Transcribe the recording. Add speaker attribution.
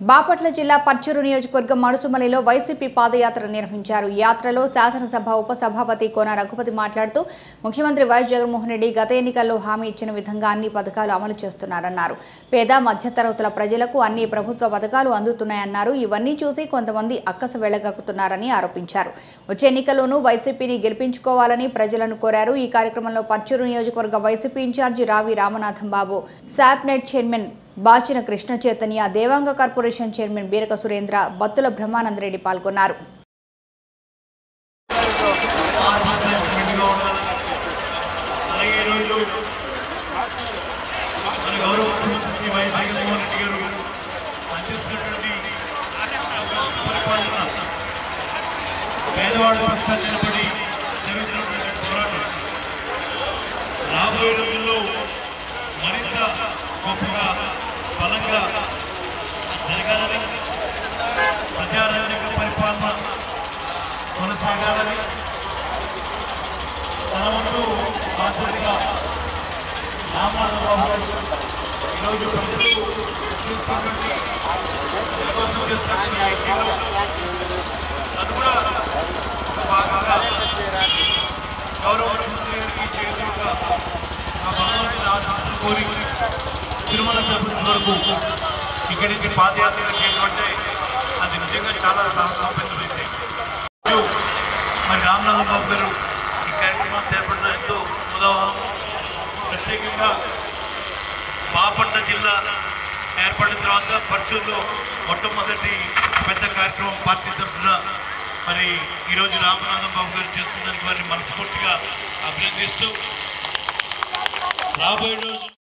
Speaker 1: బాపట్ల జిల్లా పర్చూరు నియోజకవర్గం మడుసుమలిలో వైసీపీ పాదయాత్ర నిర్వహించారు ఈ యాత్రలో శాసనసభ ఉపసభాపతి కోన రఘుపతి మాట్లాడుతూ ముఖ్యమంత్రి వైఎస్ జగన్మోహన్ రెడ్డి గత ఎన్నికల్లో హామీ ఇచ్చిన విధంగా అన్ని పథకాలు అమలు చేస్తున్నారన్నారు పేద మధ్యతరగతుల ప్రజలకు అన్ని ప్రభుత్వ పథకాలు అందుతున్నాయన్నారు ఇవన్నీ చూసి కొంతమంది అక్కస వెళ్లగక్కుతున్నారని ఆరోపించారు వచ్చే ఎన్నికల్లోనూ వైసీపీని గెలిపించుకోవాలని ప్రజలను కోరారు ఈ కార్యక్రమంలో పర్చూరు నియోజకవర్గ YCP incharge Ravi Ramanatham Babu SAPNET chairman Bachina Krishna Chaitanya Devanga corporation chairman Beeraka Surendra Battula Brahmanandareddy పాల్గొన్నారు
Speaker 2: అలాగే ఈరోజు మన గౌరవ ముఖ్యమంత్రి వైఎస్ జగన్మోహన్ రెడ్డి గారు అందిస్తున్నటువంటి పరిపాలన పేదవాళ్ళ పక్షాన్ని నిలబడి జరుగుతున్నటువంటి పోరాటం రాబోయే రోజుల్లో మరింత గొప్పగా బలంగా జరగాలని ప్రజారాజ్యాంగ పరిపాలన కొనసాగాలని తన వంతు బాధ్యతగా రామారావు గారు ఈరోజు ప్రజలు చూస్తున్నటువంటి విశ్వాసం చేస్తున్నటువంటి ఈ క్రీడలో అది కూడా ఒక భాగంగా గౌరవ ముఖ్యమంత్రి గారికి చేతులుగా ఆ భగవంతుని ఆశీస్సులు కోరి తిరుమల తిరుపతి వరకు ఇక్కడి నుంచి పాదయాత్ర చేయడం అది నిజంగా చాలా సంపెద్దమైంది మరి రామనాథ్ బాబు గారు ఈ కార్యక్రమం చేపట్టడంతో ఉదాహరణ ప్రత్యేకంగా బాపట్ల జిల్లా ఏర్పడిన తర్వాత పర్చూరులో మొట్టమొదటి పెద్ద కార్యక్రమం పార్టీ తరఫున మరి ఈరోజు రామనాథం బాబు గారు చేస్తున్నందుకు వారిని మనస్ఫూర్తిగా అభినందిస్తూ రాబోయే రోజు